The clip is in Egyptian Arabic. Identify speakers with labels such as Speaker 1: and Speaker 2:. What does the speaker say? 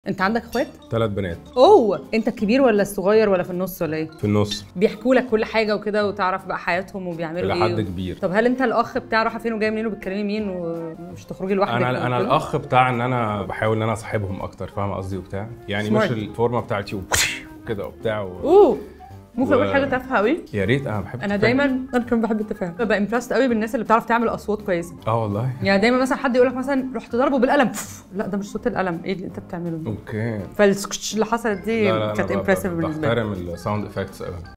Speaker 1: انت عندك اخوات
Speaker 2: ثلاث بنات
Speaker 1: اوه انت الكبير ولا الصغير ولا في النص ولا ايه
Speaker 2: في النص
Speaker 1: بيحكوا لك كل حاجه وكده وتعرف بقى حياتهم وبيعملوا
Speaker 2: إلى
Speaker 1: ايه
Speaker 2: حد
Speaker 1: و-
Speaker 2: كبير.
Speaker 1: طب هل انت الاخ بتاع رايحه فين وجايه منين وبتكلمي مين ومش تخرجي لوحدك
Speaker 2: انا انا
Speaker 1: وكده؟
Speaker 2: الاخ بتاع ان انا بحاول ان انا اصاحبهم اكتر فاهم قصدي وبتاع يعني
Speaker 1: Smart.
Speaker 2: مش الفورمه بتاعتي و- كده وبتاع و...
Speaker 1: اوه ممكن اقول
Speaker 2: و-
Speaker 1: حاجه تافهه قوي
Speaker 2: يا ريت انا بحب
Speaker 1: انا
Speaker 2: التفاهم.
Speaker 1: دايما انا كمان بحب التفاهم ببقى امبرست قوي بالناس اللي بتعرف تعمل اصوات كويسه
Speaker 2: اه والله
Speaker 1: يعني دايما مثلا حد يقول لك مثلا رحت ضربه بالقلم بف. لا ده مش صوت القلم ايه اللي انت بتعمله ده
Speaker 2: اوكي
Speaker 1: فالسكتش اللي حصلت دي
Speaker 2: لا لا
Speaker 1: كانت
Speaker 2: انا ب-
Speaker 1: امبرسيف
Speaker 2: ب-
Speaker 1: بالنسبه لي
Speaker 2: بحترم الساوند افكتس قوي